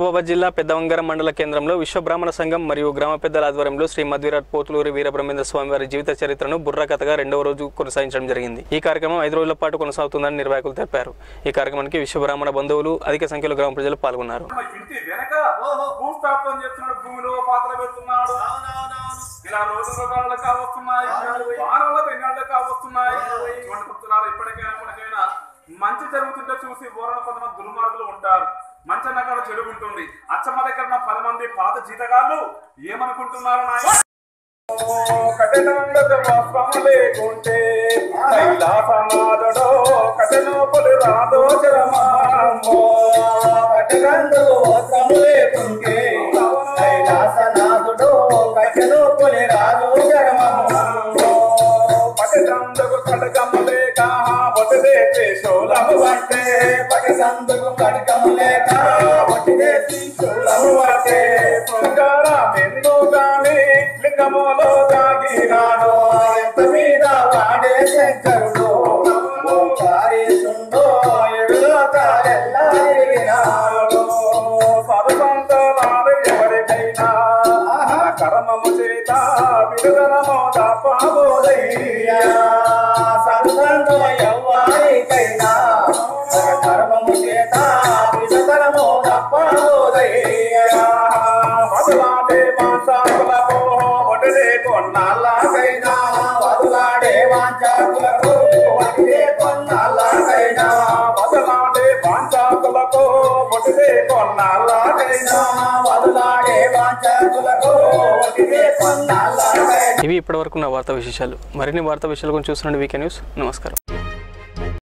మహబూబాబాద్ జిల్లా పెద్దవంగరం మండల కేంద్రంలో విశ్వ బ్రాహ్మణ సంఘం మరియు గ్రామ పెద్దల ఆధ్వర్యంలో శ్రీ మధ్విరాట్ పోతులూరి వీరబ్రహ్మేంద్ర స్వామి వారి జీవిత చరిత్రను బుర్రకథగా రెండవ రోజు కొనసాగించడం జరిగింది ఈ కార్యక్రమం ఐదు రోజుల పాటు కొనసాగుతుందని నిర్వాహకులు తెలిపారు ఈ కార్యక్రమానికి విశ్వ బ్రాహ్మణ బంధువులు అధిక సంఖ్యలో గ్రామ ప్రజలు పాల్గొన్నారు మా ఇంటి వెనక భూస్థాపన చేస్తున్నాడు భూమిలో పాత్ర పెడుతున్నాడు ఇలా రోజు రోజులు కావస్తున్నాయి వారాల ఎన్నాళ్ళు కావస్తున్నాయి ఇటువంటి భక్తులారా ఇప్పటికైనా ఇప్పటికైనా మంచి జరుగుతుంటే చూసి ఊరలో కొంతమంది దుర్మార్గులు ఉంటారు మంచి అన్నకాడ చెడు ఉంటుంది అచ్చమ్మ దగ్గర ఉన్న పది మంది పాత జీతగాళ్ళు ఏమనుకుంటున్నారు నాయన కఠినంగా వస్త్రం లేకుంటే కైలాసనాథుడో కఠినోపులు రాదో చరమామో కటకందు వస్త్రము లేకుంటే కైలాసనాథుడు కట్టెలు పులి రాజు చరమము పటిదందుకు కడకము లేక వదిలే శూలము పట్టే పటిసందుకు కటకము లేక ఒట్టిదే త్రిశూలము పట్టే శృంగారం ఎందుగాని లింగములో దాగినాడు ఎంత మీద వాడే శంకరుడు ఓసారి సుందో ఎడులోకాలెల్లా తిరిగినాడు సరసంతలాడు ఎవరికైనా కర్మము చేత విడుదలము తప్పబోదయ్యా సర్వంతో ఎవ్వారికైనా కర్మము చేత విసతరము తప్పబోదయ్యా వదలాడే మాసాకులకు ఒడిలే కొన్నాళ్ళకైనా వదులాడే వాంఛాకులకు వడిగే కొన్నాళ్ళకైనా వదలాడే పాంచాకులకు ఒడిలే కొన్నాళ్ళకైనా వదులాడే వాంఛాకులకు వడిగే కొన్నాళ్ళకైనా ఇవి ఇప్పటివరకు నా వార్తా విశేషాలు మరిన్ని వార్తా విషయాల గురించి చూస్తున్నాడు వీకే న్యూస్ నమస్కారం